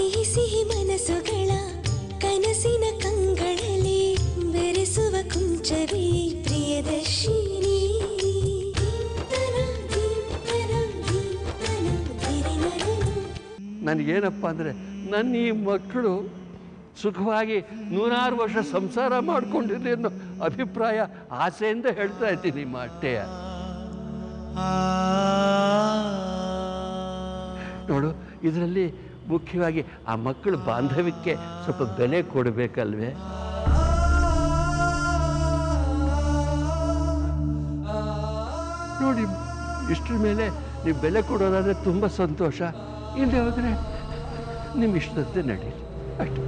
ಸಿಹಿ ಸಿಹಿ ಮನಸ್ಸುಗಳ ಕನಸಿನ ಕಂಗಳಲ್ಲಿ ಬೆರೆಸುವ ಕುಂಚವೇ ಪ್ರಿಯದರ್ಶಿನಿ ದೀಪ್ತನ, ದೀಪ್ತನ, ದೀಪ್ತನ, ಧಿರಿನರನು. ನನಗೇನಪ್ಪ ಅಂದರೆ ನನ್ನ ಈ ಮಕ್ಕಳು ಸುಖವಾಗಿ ನೂರಾರು ವರ್ಷ ಸಂಸಾರ ಮಾಡ್ಕೊಂಡಿರಲಿ ಅನ್ನೋ ಅಭಿಪ್ರಾಯ ಆಸೆಯಿಂದ ಹೇಳ್ತಾ ಇದ್ದೀನಿ ನಿಮ್ಮ ಅಟ್ಟೆಯ ನೋಡು ಇದರಲ್ಲಿ ಮುಖ್ಯವಾಗಿ ಆ ಮಕ್ಕಳ ಬಾಂಧವ್ಯಕ್ಕೆ ಸ್ವಲ್ಪ ಬೆಲೆ ಕೊಡಬೇಕಲ್ವೇ ನೋಡಿ ಇಷ್ಟ್ರ ಮೇಲೆ ನೀವು ಬೆಲೆ ಕೊಡೋದಾದ್ರೆ ತುಂಬ ಸಂತೋಷ ಇಲ್ಲದೆ ಹೋದರೆ ನಿಮ್ಮ ಇಷ್ಟದಂತೆ ನಡೀಲಿ ಅಷ್ಟೇ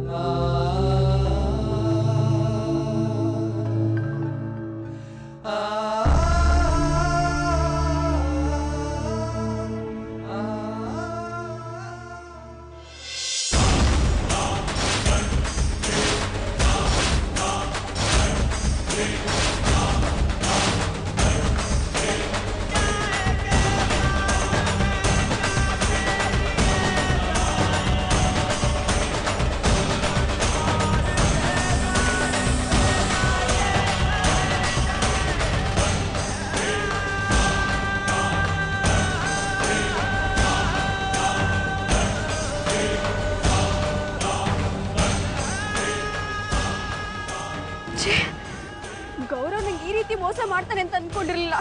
ಗೌರವ್ ನಂಗೆ ಈ ರೀತಿ ಮೋಸ ಮಾಡ್ತಾನೆ ಅಂತ ಅನ್ಕೊಂಡಿರ್ಲಿಲ್ಲ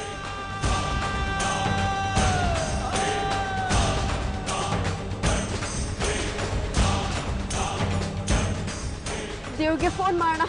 ದೇವ್ಗೆ ಫೋನ್ ಮಾಡೋಣ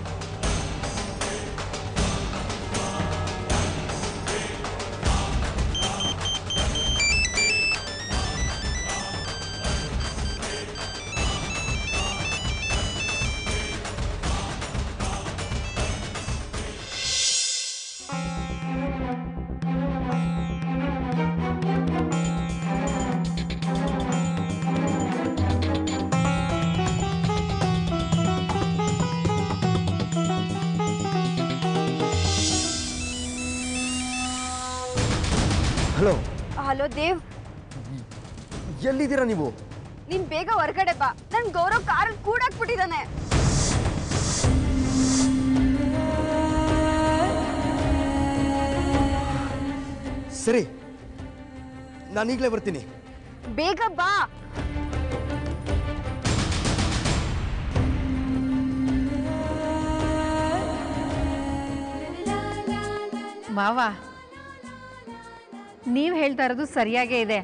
ಹಲೋ ಹಲೋ ದೇವ್ ಎಲ್ಲಿದ್ದೀರಾ ನೀವು ನೀನ್ ಬೇಗ ಹೊರಗಡೆ ಬಾ ನನ್ ಗೌರವ್ ಕಾರಲ್ಲಿ ಕೂಡಾಕ್ಬಿಟ್ಟಿದ್ದಾನೆ ಸರಿ ನಾನು ಈಗಲೇ ಬರ್ತೀನಿ ಬೇಗ ಬಾ ಮಾವ ನೀವು ಹೇಳ್ತಾ ಇರೋದು ಸರಿಯಾಗೇ ಇದೆ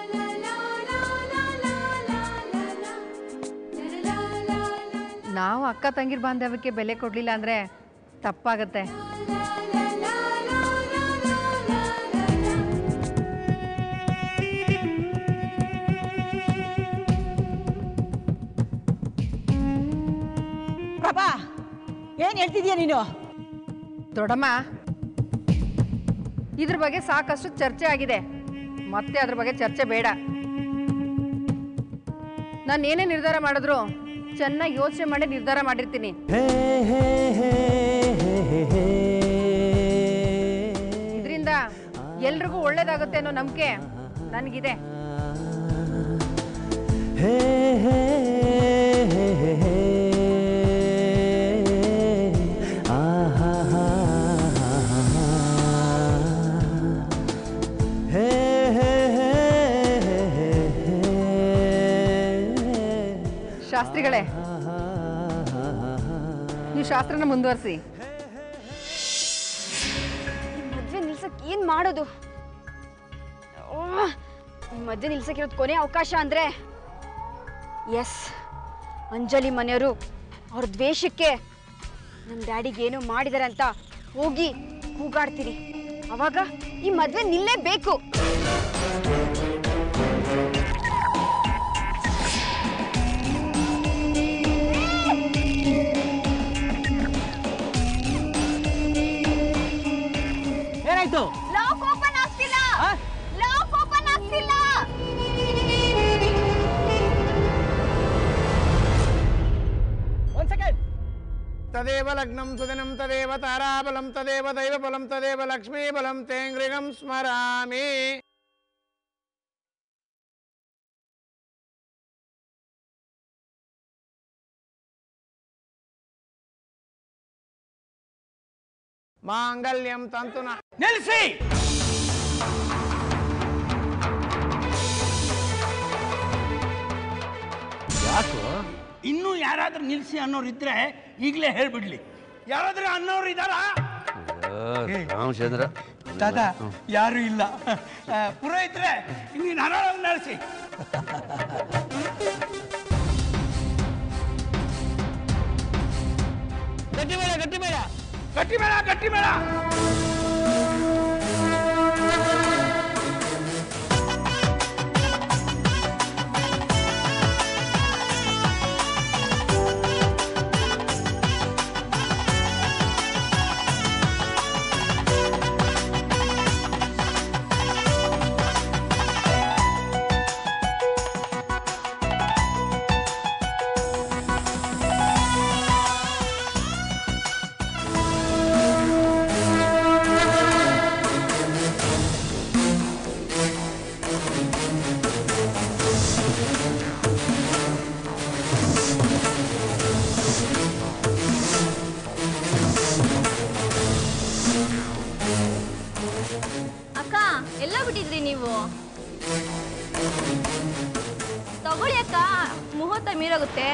ನಾವು ಅಕ್ಕ ತಂಗಿರ್ ಬಾಂಧವ್ಯಕ್ಕೆ ಬೆಲೆ ಕೊಡಲಿಲ್ಲ ಅಂದರೆ ತಪ್ಪಾಗತ್ತೆ ಪ್ರಭಾ ಏನ್ ಹೇಳ್ತಿದ್ಯಾ ನೀನು ದೊಡ್ಡಮ್ಮ ಇದ್ರ ಬಗ್ಗೆ ಸಾಕಷ್ಟು ಚರ್ಚೆ ಆಗಿದೆ ಮತ್ತೆ ಅದ್ರ ಬಗ್ಗೆ ಚರ್ಚೆ ಬೇಡ ನಾನು ಏನೇ ನಿರ್ಧಾರ ಮಾಡಿದ್ರು ಚೆನ್ನಾಗಿ ಯೋಚನೆ ಮಾಡಿ ನಿರ್ಧಾರ ಮಾಡಿರ್ತೀನಿ ಇದರಿಂದ ಎಲ್ರಿಗೂ ಒಳ್ಳೇದಾಗುತ್ತೆ ಅನ್ನೋ ನಂಬಿಕೆ ನನಗಿದೆ ಶಾಸ್ತ್ರಿಗಳೇ ನೀವು ಶಾಸ್ತ್ರನ ಮುಂದುವರಿಸಿ ಈ ಮದ್ವೆ ನಿಲ್ಸಕ್ ಏನ್ ಮಾಡೋದು ಓ, ಈ ಮದ್ವೆ ನಿಲ್ಸಕ್ಕಿರೋದು ಕೊನೆ ಅವಕಾಶ ಅಂದ್ರೆ ಎಸ್ ಅಂಜಲಿ ಮನೆಯವರು ಅವ್ರ ದ್ವೇಷಕ್ಕೆ ನಮ್ಮ ಡ್ಯಾಡಿಗೆ ಏನೋ ಮಾಡಿದಾರೆ ಅಂತ ಹೋಗಿ ಕೂಗಾಡ್ತೀರಿ ಅವಾಗ ಈ ಮದ್ವೆ ನಿಲ್ಲೇಬೇಕು ಏನಾಯ್ತು ಲಾಕ್ ಓಪನ್ ಆಗ್ತಿಲ್ಲ ಆ? ಲಾಕ್ ಓಪನ್ ಆಗ್ತಿಲ್ಲ ಒಂದ್ ಸೆಕೆಂಡ್ ತದೇವ ಲಗ್ನಂ ಸುದಿನಂ ತದೇವ ತಾರಾಬಲಂ ತದೇವ ದೈವಬಲಂ ತದೇವ ಲಕ್ಷ್ಮೀಬಲಂ ತೇಂಗ್ರಿಗಂ ಸ್ಮರಾಮಿ ಮಾಂಗಲ್ಯಂ ತಂತುನ ನಿಲ್ಲಿಸಿ ಯಾಕೋ ಇನ್ನೂ ಯಾರಾದ್ರೂ ನಿಲ್ಲಿಸಿ ಅನ್ನೋರು ಇದ್ರೆ ಈಗಲೇ ಹೇಳ್ಬಿಡ್ಲಿ ಯಾರಾದ್ರೂ ಅನ್ನೋರು ಇದ್ದಾರಾ ರಾಮಚಂದ್ರ ದಾದ ಯಾರು ಇಲ್ಲ ಆ, ಪುರೋಹಿತ್ರೆ ನೀನು ಹರಳನ್ನು ನಡೆಸಿ ಗಟ್ಟಿ ಬೇಡ ಗಟ್ಟಿ ಬೇಡ ಗಟ್ಟಿ ಬೇಡ ಗಟ್ಟಿ ಬೇಡ ಅಕ್ಕ ಎಲ್ಲ ಬಿಟ್ಟಿದ್ರಿ ನೀವು ತಗೊಳ್ಳಿ ಅಕ್ಕ ಮುಹೂರ್ತ ಮೀರೋಗುತ್ತೆ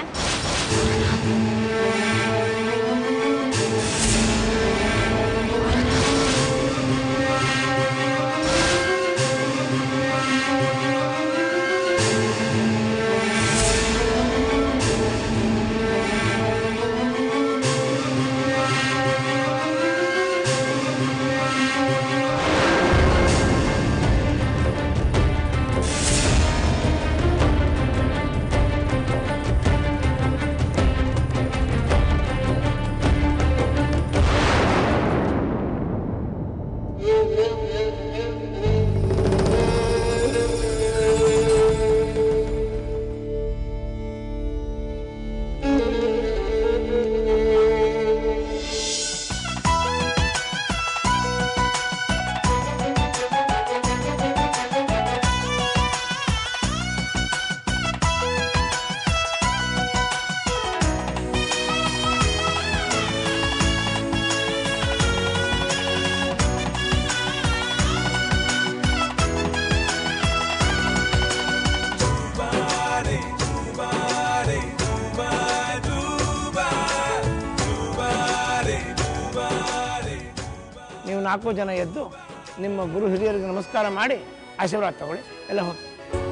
ನೀವು ನಾಲ್ಕು ಜನ ಎದ್ದು ನಿಮ್ಮ ಗುರು ಹಿರಿಯರಿಗೆ ನಮಸ್ಕಾರ ಮಾಡಿ ಆಶೀರ್ವಾದ ತಗೊಳ್ಳಿ ಎಲ್ಲ ಹೋಗಿ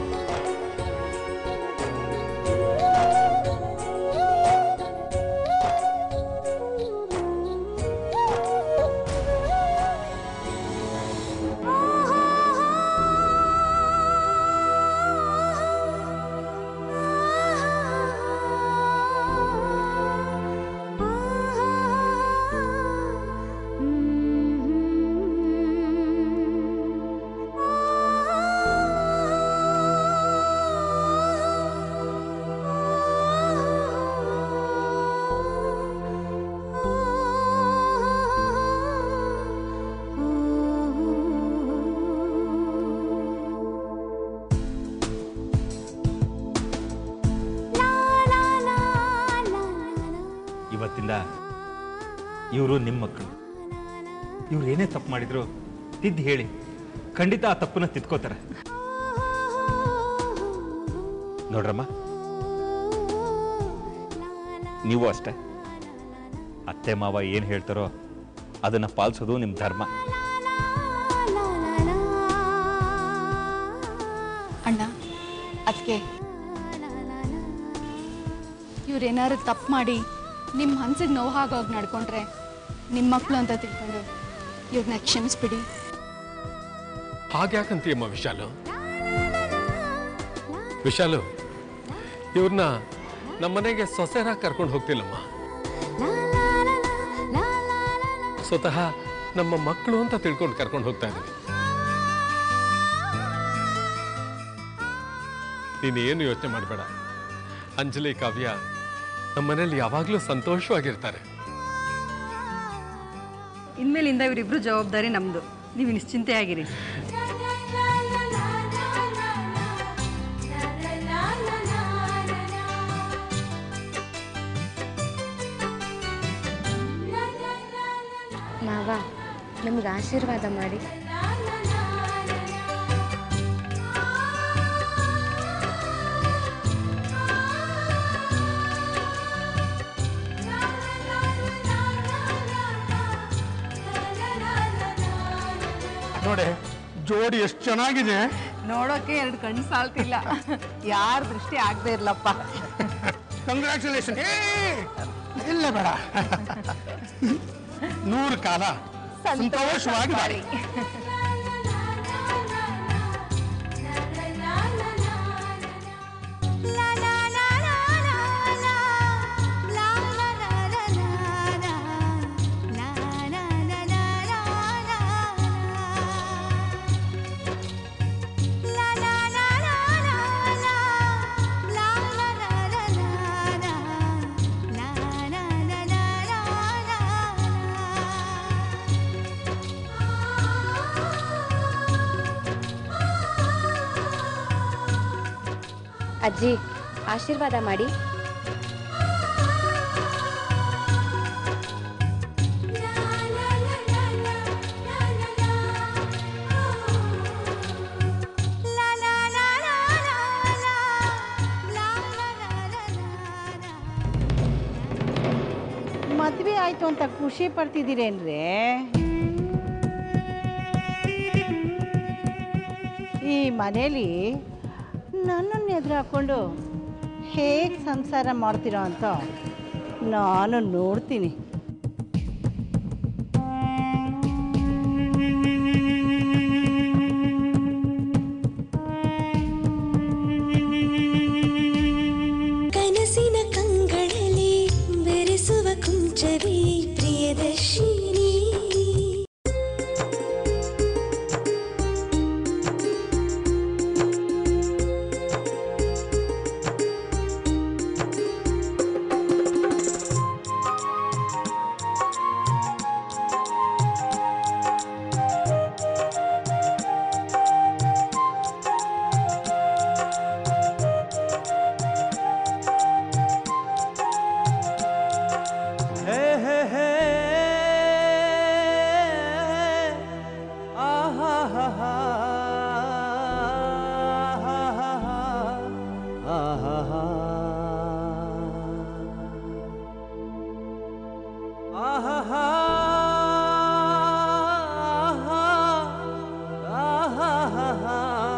ಇವತ್ತಿಂದ ಇವರು ನಿಮ್ಮ ಮಕ್ಕಳು ಇವ್ರು ಏನೇ ತಪ್ಪು ಮಾಡಿದ್ರು ತಿದ್ದಿ ಹೇಳಿ ಖಂಡಿತ ಆ ತಪ್ಪನ್ನ ತಿದ್ಕೋತಾರೆ ನೋಡ್ರಮ್ಮ ನೀವು ಅಷ್ಟೇ ಅತ್ತೆ ಮಾವ ಏನು ಹೇಳ್ತಾರೋ ಅದನ್ನ ಪಾಲಿಸೋದು ನಿಮ್ಮ ಧರ್ಮ ಅಣ್ಣ ಅದಕ್ಕೆ ಇವ್ರೇನಾದ್ರು ತಪ್ಪು ಮಾಡಿ ನಿಮ್ಮ ಮನ್ಸಿಗೆ ನೋವು ಆಗೋಗಿ ನಡ್ಕೊಂಡ್ರೆ ನಿಮ್ಮ ಮಕ್ಕಳು ಅಂತ ತಿಳ್ಕೊಂಡು ಇವ್ರನ್ನ ಕ್ಷಮಿಸ್ಬಿಡಿ ಹಾಗ್ಯಾಕಂತೀಯಮ್ಮ ವಿಶಾಲು ವಿಶಾಲು ಇವ್ರನ್ನ ನಮ್ಮನೆಗೆ ಸೊಸೆರಾಗಿ ಕರ್ಕೊಂಡು ಹೋಗ್ತಿಲ್ಲಮ್ಮ ಸ್ವತಃ ನಮ್ಮ ಮಕ್ಕಳು ಅಂತ ತಿಳ್ಕೊಂಡು ಕರ್ಕೊಂಡು ಹೋಗ್ತಾ ಇದ್ದೀವಿ ನೀನೇನು ಯೋಚನೆ ಮಾಡಬೇಡ ಅಂಜಲಿ ಕಾವ್ಯ ನಮ್ಮನೇಲಿ ಯಾವಾಗಲೂ ಸಂತೋಷವಾಗಿರ್ತಾರೆ ಇನ್ಮೇಲಿಂದ ಇವರಿಬ್ರು ಜವಾಬ್ದಾರಿ ನಮ್ಮದು ನೀವು ನಿಶ್ಚಿಂತೆ ಆಗಿರಿ ಮಾವ ನಮ್ಗೆ ಆಶೀರ್ವಾದ ಮಾಡಿ ನೋಡಿ ಜೋಡಿ ಎಷ್ಟು ಚೆನ್ನಾಗಿದೆ ನೋಡೋಕೆ ಎರಡು ಕಣ್ಣು ಸಾಲ್ತಿಲ್ಲ ಯಾರ ದೃಷ್ಟಿ ಆಗದೆ ಇರ್ಲಪ್ಪ ಕಂಗ್ರ್ಯಾಚುಲೇಷನ್ ಇಲ್ಲ ಬೇಡ ನೂರು ಕಾಲ ಸಂತೋಷವಾಗಿ ಬಾಳಿ ಅಜ್ಜಿ ಆಶೀರ್ವಾದ ಮಾಡಿ ಮದ್ವೆ ಆಯ್ತು ಅಂತ ಖುಷಿ ಪಡ್ತಿದ್ದೀರೇನ್ರಿ ಈ ಮನೇಲಿ ನನ್ನನ್ನು ಎದುರು ಹಾಕೊಂಡು ಹೇಗೆ ಸಂಸಾರ ಮಾಡ್ತೀರೋ ಅಂತ ನಾನು ನೋಡ್ತೀನಿ ಕನಸಿನ ಕಂಗಳಲ್ಲಿ ಬೆರೆಸುವ ಕುಂಚವೇ ಪ್ರಿಯದರ್ಶಿನಿ ಹೇ ಹೇ ಹೇ ಆಹಾ ಹಾ ಹಾ ಆಹಾ ಹಾ ಆಹಾ ಹಾ ಆಹಾ ಹಾ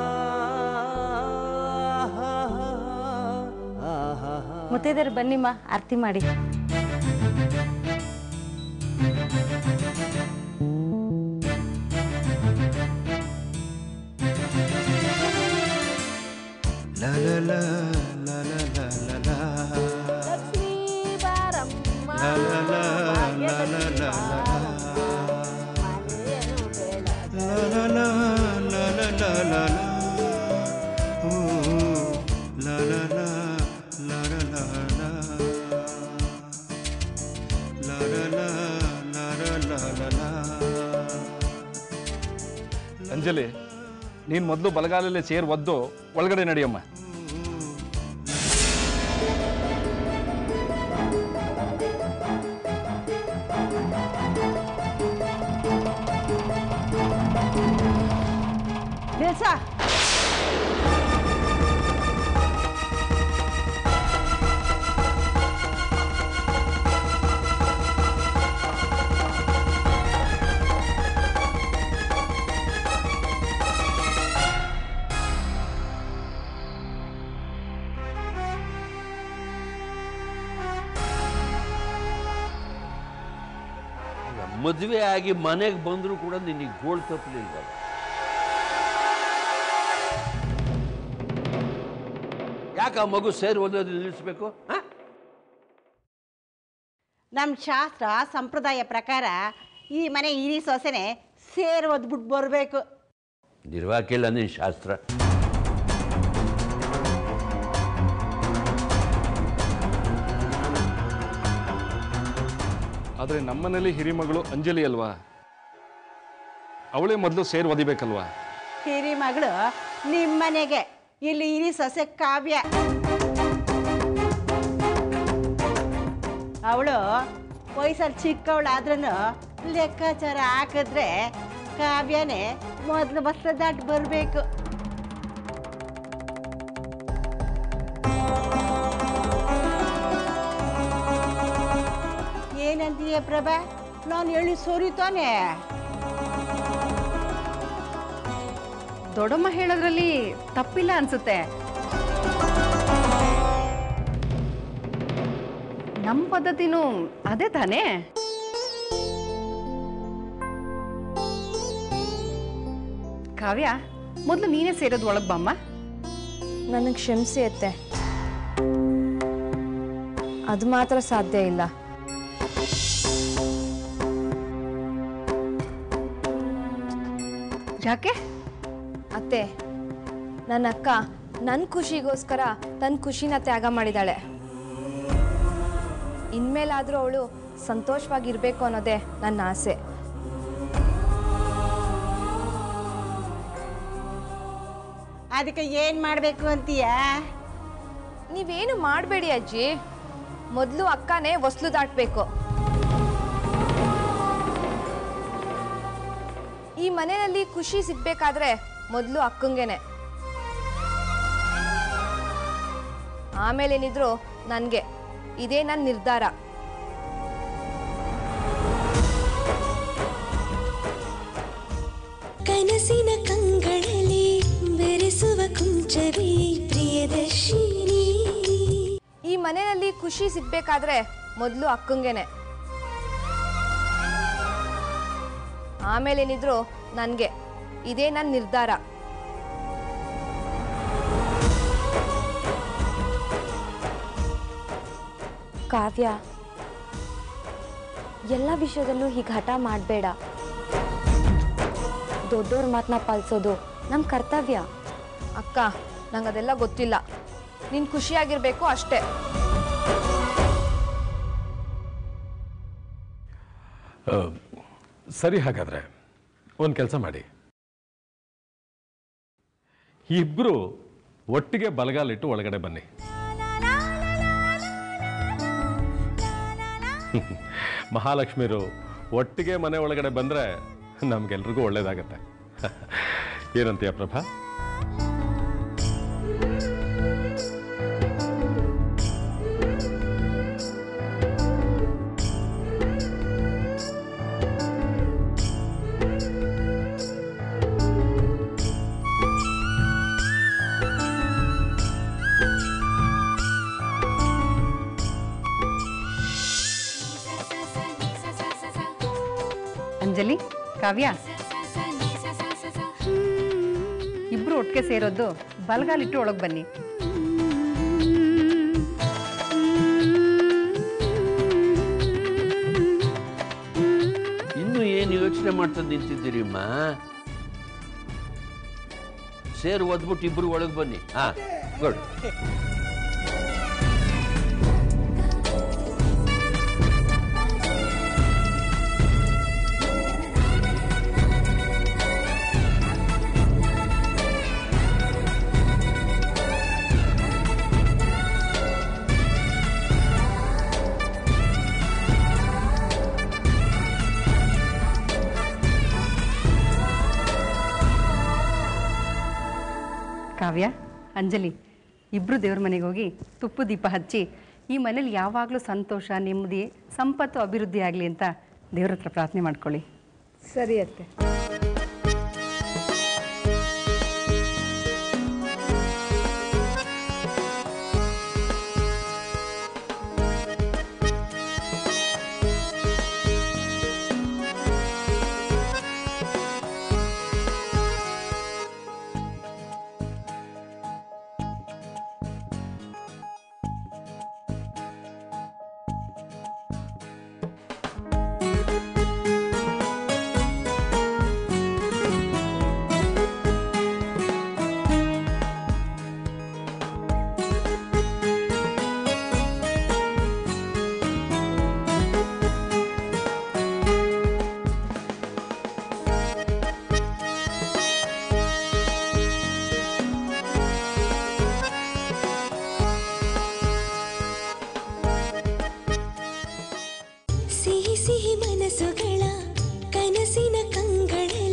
ಮುತ್ತೈದರು ಬನ್ನಿಮ್ಮ ಆರತಿ ಮಾಡಿ La la la la la la la la. La la la la la la la. La la la la la la la la. Ooh, la la la la la la la. La la la la la la la la. Anjali ನೀನು ಮೊದಲು ಬಲಗಾಲಲ್ಲೇ ಸೇರ್ ಒದ್ದು ಒಳಗಡೆ ನಡಿಯಮ್ಮ ನಿಲ್ಸ ಮದುವೆ ಆಗಿ ಮನೆಗೆ ಬಂದರೂ ಕೂಡ ನಿನಗೆ ಗೋಳ್ ತಪ್ಪಲಿಲ್ಲ ಯಾಕೆ ಆ ಮಗು ಸೇರಿ ಓದೋದು ನಿಲ್ಲಿಸ್ಬೇಕು ಹ? ನಮ್ಮ ಶಾಸ್ತ್ರ ಸಂಪ್ರದಾಯ ಪ್ರಕಾರ ಈ ಮನೆ ಹಿರಿ ಸೊಸೆನೆ ಸೇರ್ ಒದ್ಬಿಟ್ಟು ಬರಬೇಕು ನಿರ್ವಾಕಿಲ್ಲ ನಿನ್ನ ಶಾಸ್ತ್ರ ಆದರೆ ನಮ್ಮನೇಲಿ ಹಿರಿಮಗಳು ಅಂಜಲಿ ಅಲ್ವಾ ಅವಳೇ ಮೊದಲು ಸೇರ್ ಒದಿಬೇಕಲ್ವಾ ಹಿರಿ ಮಗಳು ನಿಮ್ಮ ಮನೆಗೆ ಇಲ್ಲಿ ಹಿರಿ ಸೊಸೆ ಕಾವ್ಯ ಅವಳು ವಯಸ್ಸಲ್ಲಿ ಚಿಕ್ಕವಳಾದ್ರೂ ಲೆಕ್ಕಾಚಾರ ಹಾಕಿದ್ರೆ ಕಾವ್ಯನೇ ಮೊದಲು ಬಸ್ ದಾಟಿ ಬರಬೇಕು ಏನಂತೀಯ ಪ್ರಭಾ ನಾನು ಹೇಳಿ ಸೋರಿತಾನೆ ದೊಡ್ಡಮ್ಮ ಹೇಳೋದ್ರಲ್ಲಿ ತಪ್ಪಿಲ್ಲ ಅನ್ಸುತ್ತೆ ನಮ್ಮ ಪದ್ಧತಿನೂ ಅದೇ ತಾನೇ ಕಾವ್ಯ ಮೊದಲು ನೀನೇ ಸೇರೋದು ಒಳಗೆ ಬಾಮ್ಮ ನನಗೆ ಕ್ಷಮಿಸಿ ಅತ್ತೆ ಅದು ಮಾತ್ರ ಸಾಧ್ಯ ಇಲ್ಲ ಯಾಕೆ ಅತ್ತೆ ನನ್ನ ಅಕ್ಕ ನನ್ನ ಖುಷಿಗೋಸ್ಕರ ತನ್ನ ಖುಷಿನ ತ್ಯಾಗ ಮಾಡಿದಾಳೆ ಇನ್ಮೇಲಾದರೂ ಅವಳು ಸಂತೋಷವಾಗಿರ್ಬೇಕು ಅನ್ನೋದೇ ನನ್ನ ಆಸೆ ಅದಕ್ಕೆ ಏನು ಮಾಡಬೇಕು ಅಂತೀಯ ನೀವೇನು ಮಾಡಬೇಡಿ ಅಜ್ಜಿ ಮೊದಲು ಅಕ್ಕನೇ ಹೊಸ್ಲು ದಾಟಬೇಕು ಈ ಮನೆಯಲ್ಲಿ ಖುಷಿ ಸಿಗ್ಬೇಕಾದ್ರೆ ಮೊದಲು ಅಕ್ಕಂಗೆನೆ ಆಮೇಲೇನಿದ್ರು ನನಗೆ ಇದೇ ನನ್ನ ನಿರ್ಧಾರ ಕನಸಿನ ಕಂಗಳಲ್ಲಿ ಬೆರೆಸುವ ಕುಂಚವೇ ಪ್ರಿಯದರ್ಶಿನಿ ಈ ಮನೆಯಲ್ಲಿ ಖುಷಿ ಸಿಗ್ಬೇಕಾದ್ರೆ ಮೊದಲು ಅಕ್ಕಂಗೆನೆ ಆಮೇಲೇನಿದ್ರು ನನಗೆ ಇದೇ ನನ್ನ ನಿರ್ಧಾರ ಕಾವ್ಯ ಎಲ್ಲ ವಿಷಯದಲ್ಲೂ ಹೀಗೆ ಹಠ ಮಾಡಬೇಡ ದೊಡ್ಡವ್ರ ಮಾತನ್ನ ಪಾಲಿಸೋದು ನಮ್ಮ ಕರ್ತವ್ಯ ಅಕ್ಕ ನಂಗೆ ಅದೆಲ್ಲ ಗೊತ್ತಿಲ್ಲ ನೀನು ಖುಷಿಯಾಗಿರ್ಬೇಕು ಅಷ್ಟೇ ಆ, ಸರಿ ಹಾಗಾದ್ರೆ ಒಂದು ಕೆಲಸ ಮಾಡಿ ಇಬ್ಬರು ಒಟ್ಟಿಗೆ ಬಲಗಾಲಿಟ್ಟು ಒಳಗಡೆ ಬನ್ನಿ ಮಹಾಲಕ್ಷ್ಮಿರು ಒಟ್ಟಿಗೆ ಮನೆ ಒಳಗಡೆ ಬಂದರೆ ನಮ್ಗೆಲ್ರಿಗೂ ಒಳ್ಳೇದಾಗತ್ತೆ ಏನಂತೀಯ ಪ್ರಭಾ ಅಂಜಲಿ ಕಾವ್ಯ ಇಬ್ರು ಒಟ್ಟಿಗೆ ಸೇರೋದು ಬಲಗಾಲಿಟ್ಟು ಒಳಗೆ ಬನ್ನಿ ಇನ್ನು ಏನು ಯೋಚನೆ ಮಾಡ್ತಾ ನಿಂತಿದ್ದೀರಿ ಅಮ್ಮ ಸೇರು ಒದ್ಬಿಟ್ಟು ಇಬ್ರು ಒಳಗೆ ಬನ್ನಿ ಹಾ ಗುಡ್ ಕಾವ್ಯ ಅಂಜಲಿ ಇಬ್ರು ದೇವ್ರ ಮನೆಗೆ ಹೋಗಿ ತುಪ್ಪ ದೀಪ ಹಚ್ಚಿ ಈ ಮನೇಲಿ ಯಾವಾಗಲೂ ಸಂತೋಷ ನೆಮ್ಮದಿ ಸಂಪತ್ತು ಅಭಿವೃದ್ಧಿ ಆಗಲಿ ಅಂತ ದೇವ್ರ ಹತ್ರ ಪ್ರಾರ್ಥನೆ ಮಾಡ್ಕೊಳ್ಳಿ ಸರಿ ಅತ್ತೆ ಸಿಹಿ ಸಿಹಿ ಮನಸ್ಸುಗಳ ಕನಸಿನ ಕಂಗಳಲ್ಲಿ